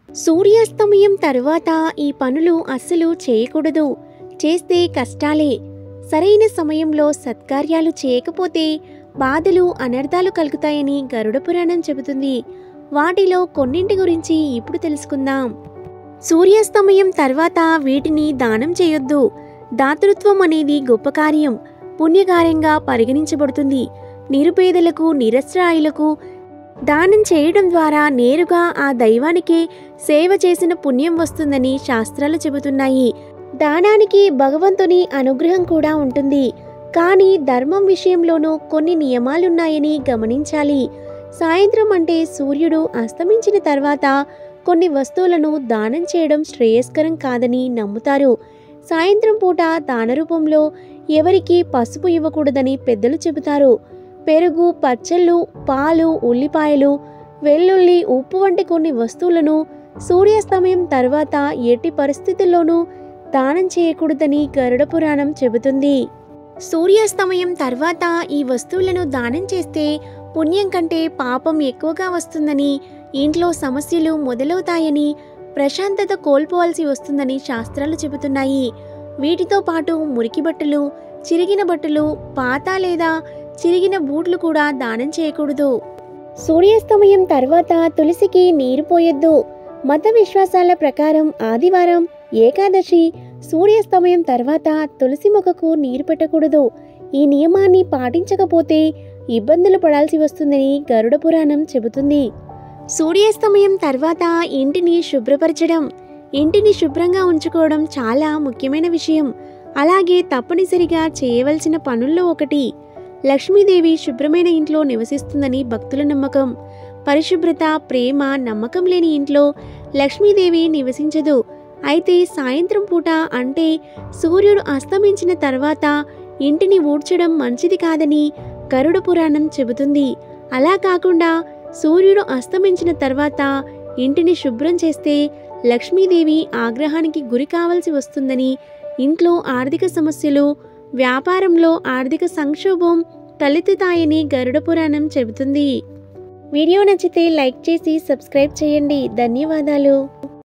సూర్యాస్తమయం తరువాత ఈ పనులు అస్సలు చేయకూడదు చేస్తే కష్టాలే సరైన సమయంలో సత్కార్యాలు చేయకపోతే బాధలు అనర్థాలు కలుగుతాయని గరుడ పురాణం చెబుతుంది వాటిలో కొన్నింటి గురించి ఇప్పుడు తెలుసుకుందాం సూర్యాస్తమయం తర్వాత వీటిని దానం చేయొద్దు దాతృత్వం అనేది గొప్ప కార్యం పుణ్యకార్యంగా పరిగణించబడుతుంది నిరుపేదలకు నిరస్త్రాయులకు దానం చేయడం ద్వారా నేరుగా ఆ దైవానికే సేవ చేసిన పుణ్యం వస్తుందని శాస్త్రాలు చెబుతున్నాయి దానానికి భగవంతుని అనుగ్రహం కూడా ఉంటుంది కానీ ధర్మం విషయంలోనూ కొన్ని నియమాలున్నాయని గమనించాలి సాయంత్రం అంటే సూర్యుడు అస్తమించిన తర్వాత కొన్ని వస్తువులను దానం చేయడం శ్రేయస్కరం కాదని నమ్ముతారు సాయంత్రం పూట దాన రూపంలో ఎవరికి పసుపు ఇవ్వకూడదని పెద్దలు చెబుతారు పెరుగు పచ్చళ్ళు పాలు ఉల్లిపాయలు వెల్లుల్లి ఉప్పు వంటి కొన్ని వస్తువులను సూర్యాస్తమయం తర్వాత ఎట్టి పరిస్థితుల్లోనూ దానం చేయకూడదని గరుడ పురాణం చెబుతుంది సూర్యాస్తమయం తర్వాత ఈ వస్తువులను దానం చేస్తే పుణ్యం కంటే పాపం ఎక్కువగా వస్తుందని ఇంట్లో సమస్యలు మొదలవుతాయని ప్రశాంతత కోల్పోవాల్సి వస్తుందని శాస్త్రాలు చెబుతున్నాయి వీటితో పాటు మురికి బట్టలు చిరిగిన బట్టలు పాత లేదా చిరిగిన బూట్లు కూడా దానం చేయకూడదు సూర్యాస్తమయం తర్వాత తులసికి నీరు పోయొద్దు మత విశ్వాసాల ప్రకారం ఆదివారం ఏకాదశి సూర్యాస్తమయం తర్వాత తులసి మొక్కకు నీరు పెట్టకూడదు ఈ నియమాన్ని పాటించకపోతే ఇబ్బందులు పడాల్సి వస్తుందని గరుడ పురాణం చెబుతుంది సూర్యాస్తమయం తర్వాత ఇంటిని శుభ్రపరచడం ఇంటిని శుభ్రంగా ఉంచుకోవడం చాలా ముఖ్యమైన విషయం అలాగే తప్పనిసరిగా చేయవలసిన పనుల్లో ఒకటి లక్ష్మీదేవి శుభ్రమైన ఇంట్లో నివసిస్తుందని భక్తుల నమ్మకం పరిశుభ్రత ప్రేమ నమ్మకం లేని ఇంట్లో లక్ష్మీదేవి నివసించదు అయితే సాయంత్రం పూట అంటే సూర్యుడు అస్తమించిన తర్వాత ఇంటిని ఊడ్చడం మంచిది కాదని గరుడ పురాణం చెబుతుంది అలా కాకుండా సూర్యుడు అస్తమించిన తర్వాత ఇంటిని శుభ్రం చేస్తే లక్ష్మీదేవి ఆగ్రహానికి గురి కావాల్సి వస్తుందని ఇంట్లో ఆర్థిక సమస్యలు వ్యాపారంలో ఆర్థిక సంక్షోభం తలెత్తుతాయని గరుడ పురాణం చెబుతుంది వీడియో నచ్చితే లైక్ చేసి సబ్స్క్రైబ్ చేయండి ధన్యవాదాలు